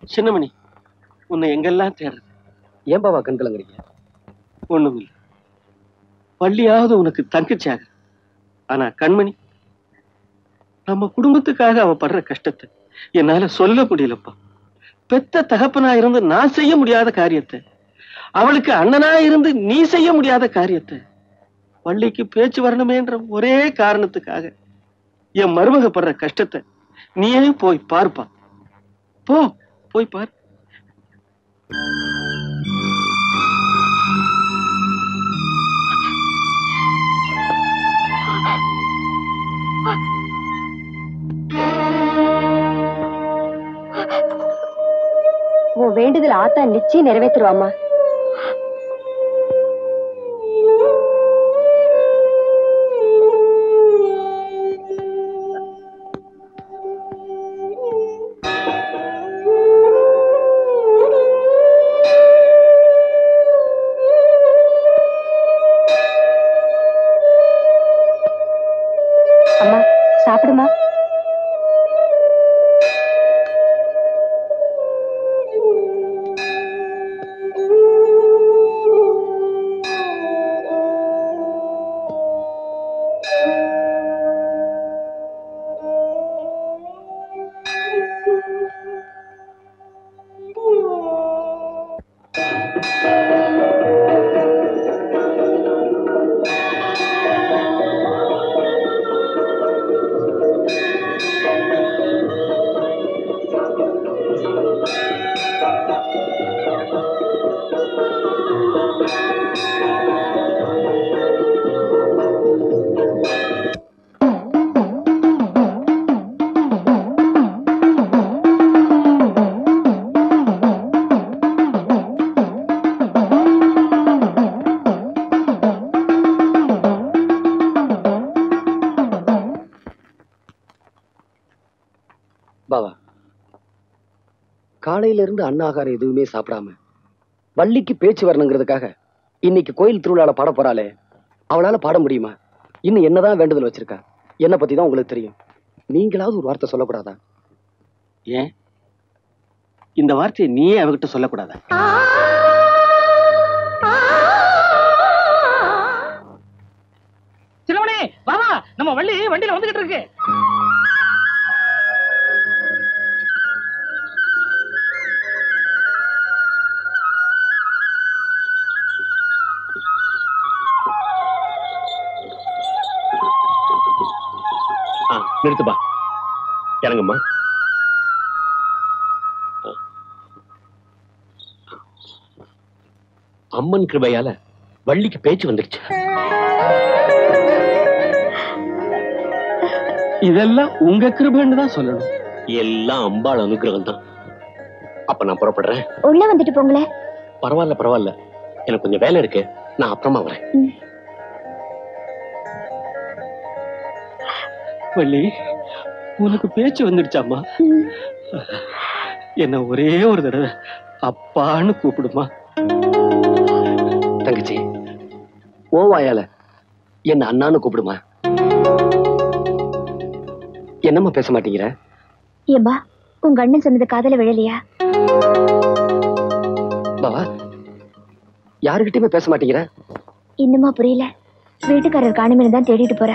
சின்னமணி உன்னை எங்கெல்லாம் தேடுறது ஏன் பாவா கண் கலங்குறீங்க ஒண்ணும் இல்லை பள்ளியாவது உனக்கு தங்கச்சியாக ஆனா கண்மணி நம்ம குடும்பத்துக்காக அவ படுற கஷ்டத்தை என்னால சொல்ல முடியலப்பா பெத்த தகப்பனா இருந்து நான் செய்ய முடியாத காரியத்தை அவளுக்கு அண்ணனா இருந்து நீ செய்ய முடியாத காரியத்தை பள்ளிக்கு பேச்சு வரணுமேன்ற ஒரே காரணத்துக்காக என் மருமக படுற கஷ்டத்தை நீயே போய் பார்ப்பா போ போய் பார் உன் வேண்டுதல் ஆத்தா நிச்சயம் நிறைவேற்றுவாமா அம்மா சாப்பிடுமா பாவா காலையில இருந்து அன்னாகாரம் எதுவுமே சாப்பிடாம வள்ளிக்கு பேச்சு வரணுங்கிறதுக்காக இன்னைக்கு கோயில் திருவிழால பாட போறாளே அவளால பாட முடியுமா இன்னும் என்னதான் வேண்டுதல் வச்சிருக்கா என்ன பத்தி தான் உங்களுக்கு தெரியும் நீங்களாவது ஒரு வார்த்தை சொல்லக்கூடாதா ஏன் இந்த வார்த்தையை நீயே அவகிட்ட சொல்லக்கூடாதா சிலவனே வாவா நம்ம வள்ளி வண்டியில வந்துகிட்டு இருக்கு ஆ, நிறுத்துப்பா இறங்கும்மா ஆ. அம்மன் கிருபையால வள்ளிக்கு பேச்சு வந்துடுச்சு இதெல்லாம் உங்க கிருபன்னு தான் சொல்லணும் எல்லாம் அம்பாள் அனுகிரகம் தான் அப்ப நான் புறப்படுறேன் உள்ள வந்துட்டு போங்களேன் பரவாயில்ல பரவாயில்ல எனக்கு கொஞ்சம் வேலை இருக்கு நான் அப்புறமா வரேன் வள்ளி உனக்கு பேச்சு வந்துடுச்சாம்மா என்ன ஒரே ஒரு தடவை அப்பான்னு கூப்பிடுமா தங்கச்சி ஓ வாயால என்ன அண்ணான்னு கூப்பிடுமா என்னம்மா பேச மாட்டேங்கிற ஏம்பா உங்க அண்ணன் சொன்னது காதல விழலையா பாவா யாருகிட்டயுமே பேச மாட்டேங்கிற இன்னுமா புரியல வீட்டுக்காரர் காணுமேனு தான் தேடிட்டு போறா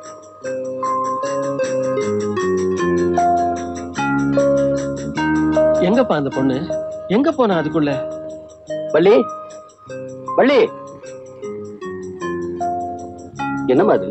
எங்கப்பா அந்த பொண்ணு எங்க போனா அதுக்குள்ள வள்ளி வள்ளி என்னம்மா அது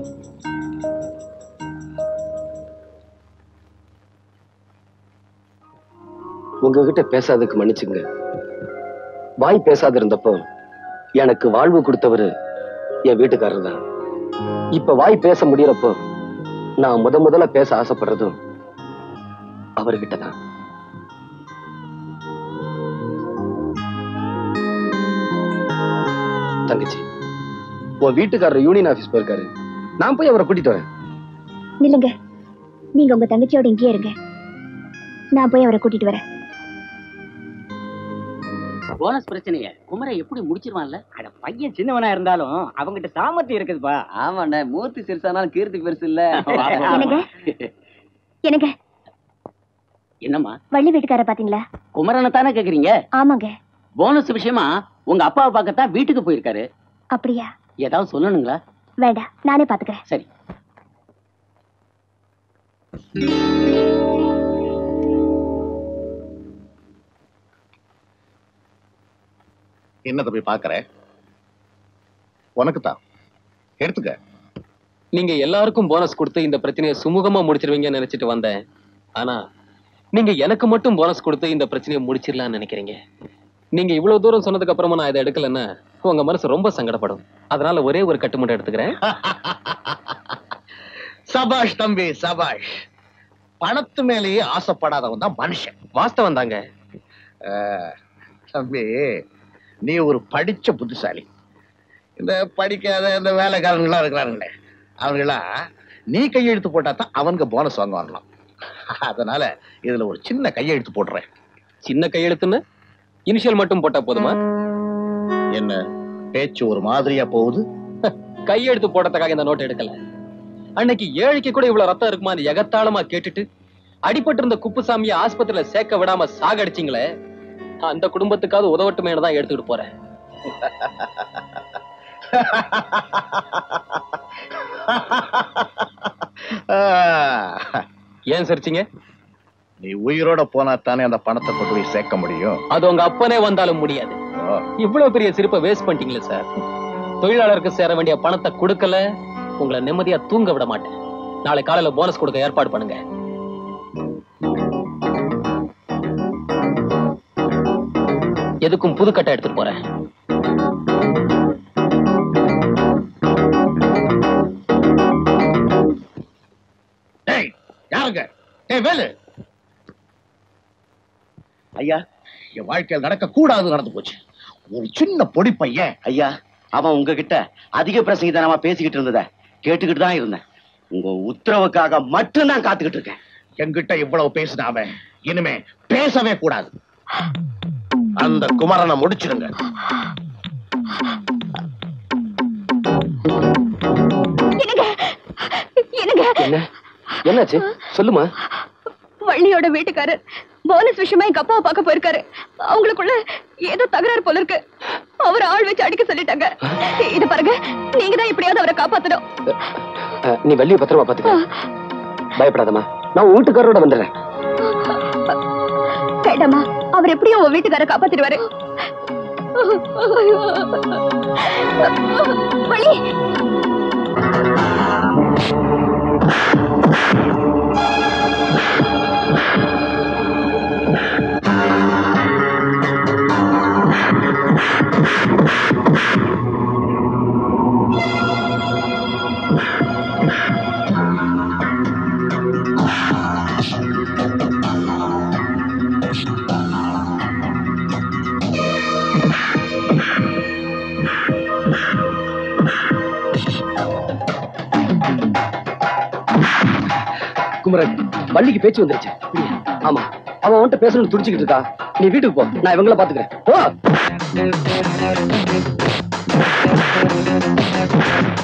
உங்ககிட்ட பேசாததுக்கு மன்னிச்சுங்க வாய் பேசாத இருந்தப்போ எனக்கு வாழ்வு கொடுத்தவரு என் வீட்டுக்காரர் தான் இப்ப வாய் பேச முடியறப்போ நான் முத முதல்ல பேச ஆசைப்படுறதும் அவர்கிட்ட தான் தங்கச்சி உன் வீட்டுக்காரர் யூனியன் ஆபீஸ் போயிருக்காரு நான் போய் அவரை கூட்டிட்டு வரேன் நில்லுங்க நீங்க உங்க தங்கச்சியோட இங்கேயே இருங்க நான் போய் அவரை கூட்டிட்டு வரேன் போனஸ் பிரச்சனைய குமரை எப்படி முடிச்சிருவான்ல அட பையன் சின்னவனா இருந்தாலும் அவங்கிட்ட சாமர்த்தியம் இருக்குதுப்பா ஆமாண்ணே மூர்த்தி சிறுசானாலும் கீர்த்தி பெருசு இல்ல எனக்கு எனக்கு என்னம்மா வள்ளி வீட்டுக்கார பாத்தீங்களா குமரனை தானே கேக்குறீங்க ஆமாங்க போனஸ் விஷயமா உங்க அப்பாவை பார்க்கத்தான் வீட்டுக்கு போயிருக்காரு அப்படியா ஏதாவது சொல்லணுங்களா வேண்டாம் நானே பாத்துக்கிறேன் சரி என்ன தம்பி பாக்குற உனக்கு தான் எடுத்துக்க நீங்க எல்லாருக்கும் போனஸ் கொடுத்து இந்த பிரச்சனையை சுமூகமா முடிச்சிருவீங்கன்னு நினைச்சிட்டு வந்தேன் ஆனா நீங்க எனக்கு மட்டும் போனஸ் கொடுத்து இந்த பிரச்சனையை முடிச்சிடலாம்னு நினைக்கிறீங்க நீங்க இவ்வளவு தூரம் சொன்னதுக்கு அப்புறமா நான் இதை எடுக்கலன்னா உங்க மனசு ரொம்ப சங்கடப்படும் அதனால ஒரே ஒரு கட்டு மட்டும் எடுத்துக்கிறேன் சபாஷ் தம்பி சபாஷ் பணத்து மேலேயே ஆசைப்படாதவன் தான் மனுஷன் வாஸ்தவம் தாங்க அஹ், தம்பி நீ ஒரு படிச்ச புத்திசாலி இந்த படிக்காத இந்த வேலைக்காரங்களாம் இருக்கிறாருங்களே அவங்களாம் நீ கையெழுத்து போட்டா தான் அவனுக்கு போனஸ் வாங்க வரலாம் அதனால இதுல ஒரு சின்ன கையெழுத்து போடுறேன் சின்ன கையெழுத்துன்னு இனிஷியல் மட்டும் போட்டா போதுமா என்ன பேச்சு ஒரு மாதிரியா போகுது கையெழுத்து போடுறதுக்காக இந்த நோட் எடுக்கல அன்னைக்கு ஏழைக்கு கூட இவ்வளவு ரத்தம் இருக்குமா அந்த எகத்தாளமா கேட்டுட்டு அடிபட்டு இருந்த குப்புசாமியை ஆஸ்பத்திரியில சேர்க்க விடாம சாகடிச்சிங்களே அந்த குடும்பத்துக்காவது உதவட்டுமே தான் எடுத்துக்கிட்டு போறேன் ஆஹ், ஏன் சிரிச்சீங்க நீ உயிரோட போனா தானே அந்த பணத்தை கொண்டு போய் சேர்க்க முடியும் அது உங்க அப்பனே வந்தாலும் முடியாது ஓ, இவ்வளவு பெரிய சிரிப்பை வேஸ்ட் பண்ணிட்டீங்களே சார் தொழிலாளருக்கு சேர வேண்டிய பணத்தை கொடுக்கல உங்களை நிம்மதியா தூங்க விட மாட்டேன் நாளை காலையில போனஸ் கொடுக்க ஏற்பாடு பண்ணுங்க எதுக்கும் புதுக்கட்டை எடுத்துட்டு போறேன் டேய் யாருங்க டேய் வேலு ஐயா என் வாழ்க்கையில் நடக்க கூடாது நடந்து போச்சு ஒரு சின்ன பொடி பையன் ஐயா அவன் உங்ககிட்ட அதிக பிரசங்கிதனமா பேசிக்கிட்டு இருந்தத கேட்டுக்கிட்டு தான் இருந்தேன் உங்க உத்தரவுக்காக மட்டும் தான் காத்துக்கிட்டு இருக்கேன் என்கிட்ட இவ்வளவு பேசின அவன் இனிமே பேசவே கூடாது அந்த குமரனை முடிச்சிருங்க என்னங்க என்ன என்னாச்சு சொல்லுமா வள்ளியோட வீட்டுக்காரர் போனஸ் விஷயமா எங்க அப்பாவை பார்க்க போயிருக்காரு அவங்களுக்குள்ள ஏதோ தகராறு போல இருக்கு அவர் ஆள் வச்சு அடிக்க சொல்லிட்டாங்க இது பாருங்க நீங்க தான் எப்படியாவது அவரை காப்பாத்தணும் அஹ், நீ வள்ளிய பத்திரமா பாத்துக்க பயப்படாதம்மா நான் உன் வீட்டுக்காரோட வந்துடுறேன் வேண்டாமா அவர் எப்படியும் உன் வீட்டுக்கார காப்பாத்திடுவாரு வள்ளி குமரன் வள்ளிக்கு பேச்சு வந்துருச்சு ஆமா அவன் அவன்கிட்ட பேசணும்னு துடிச்சுக்கிட்டு இருக்கா நீ வீட்டுக்கு போ நான் இவங்கள பாத்துக்கிறேன் போ